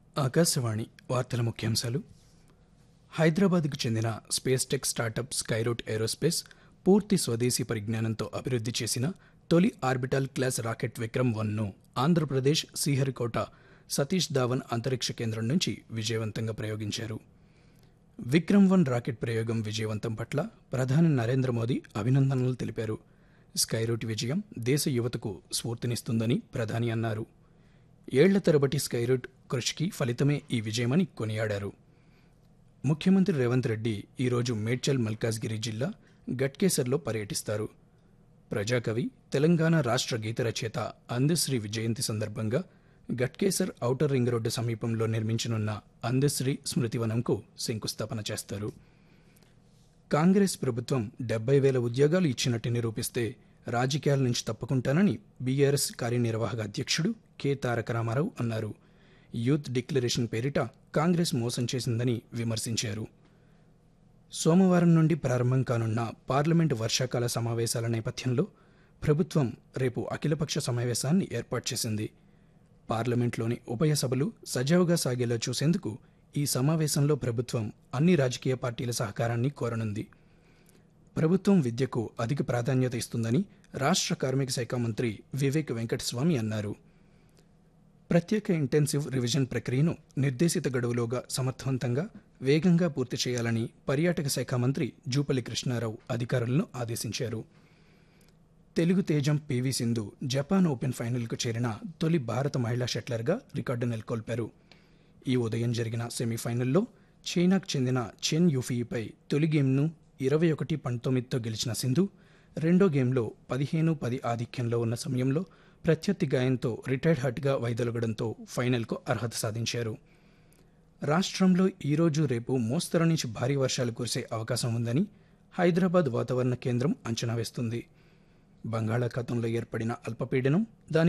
ఆకాశవాణి వార్తల ముఖ్యాంశాలు హైదరాబాద్కు చెందిన space tech startup Skyroot Aerospace పూర్తి స్వదేశీ పరిజ్ఞానంతో అభివృద్ధి చేసిన తొలి ఆర్బిటాల్ క్లాస్ రాకెట్ విక్రమ్ వన్ను ఆంధ్రప్రదేశ్ శ్రీహరికోట సతీష్ ధావన్ అంతరిక్ష కేంద్రం నుంచి విజయవంతంగా ప్రయోగించారు విక్రమ్ వన్ రాకెట్ ప్రయోగం విజయవంతం పట్ల ప్రధాని నరేంద్ర మోదీ అభినందనలు తెలిపారు స్కైరూట్ విజయం దేశ యువతకు స్ఫూర్తినిస్తుందని ప్రధాని అన్నారు ఏళ్ల తరబటి స్కైరూట్ కృషికి ఫలితమే ఈ విజయమని కొనియాడారు ముఖ్యమంత్రి రేవంత్ రెడ్డి ఈరోజు మేడ్చల్ మల్కాజ్గిరి జిల్లా గట్కేసర్లో పర్యటిస్తారు ప్రజాకవి తెలంగాణ రాష్ట్ర గీత రచయిత అందశ్రీ జయంతి సందర్భంగా గట్కేసర్ ఔటర్ రింగ్ రోడ్డు సమీపంలో నిర్మించనున్న అందశ్రీ స్మృతివనంకు శంకుస్థాపన చేస్తారు కాంగ్రెస్ ప్రభుత్వం డెబ్బై వేల ఉద్యోగాలు ఇచ్చినట్టు నిరూపిస్తే రాజకీయాల నుంచి తప్పుకుంటానని బీఆర్ఎస్ కార్యనిర్వాహక అధ్యక్షుడు కె తారక రామారావు అన్నారు యూత్ డిక్లరేషన్ పేరిట కాంగ్రెస్ మోసం చేసిందని విమర్శించారు సోమవారం నుండి ప్రారంభం కానున్న పార్లమెంటు వర్షాకాల సమావేశాల నేపథ్యంలో ప్రభుత్వం రేపు అఖిలపక్ష సమావేశాన్ని ఏర్పాటు చేసింది పార్లమెంట్లోని ఉభయ సభలు సజావుగా సాగేలా చూసేందుకు ఈ సమావేశంలో ప్రభుత్వం అన్ని రాజకీయ పార్టీల సహకారాన్ని కోరనుంది ప్రభుత్వం విద్యకు అధిక ప్రాధాన్యత ఇస్తుందని రాష్ట్ర కార్మిక శాఖ మంత్రి వివేక్ వెంకటస్వామి అన్నారు ప్రత్యేక ఇంటెన్సివ్ రివిజన్ ప్రక్రియను నిర్దేశిత గడువులోగా సమర్థవంతంగా వేగంగా పూర్తి చేయాలని పర్యాటక శాఖ మంత్రి జూపల్లి కృష్ణారావు అధికారులను ఆదేశించారు తెలుగు తేజం పివి సింధు జపాన్ ఓపెన్ ఫైనల్కు చేరిన తొలి భారత మహిళా షట్లర్గా రికార్డు నెలకొల్పారు ఈ ఉదయం జరిగిన సెమీఫైనల్లో చైనాకు చెందిన చెన్ యూఫీపై తొలి గేమ్ను ఇరవై ఒకటి పంతొమ్మిదితో గెలిచిన సింధు రెండో గేమ్లో పదిహేను పది ఆధిక్యంలో ఉన్న సమయంలో ప్రత్యర్థి గాయంతో రిటైర్డ్ హట్గా వైదొలగడంతో ఫైనల్కు అర్హత సాధించారు రాష్ట్రంలో ఈరోజు రేపు మోస్తరు నుంచి భారీ వర్షాలు కురిసే అవకాశం ఉందని హైదరాబాద్ వాతావరణ కేంద్రం అంచనా వేస్తుంది బంగాళాఖాతంలో ఏర్పడిన అల్పపీడనం దాని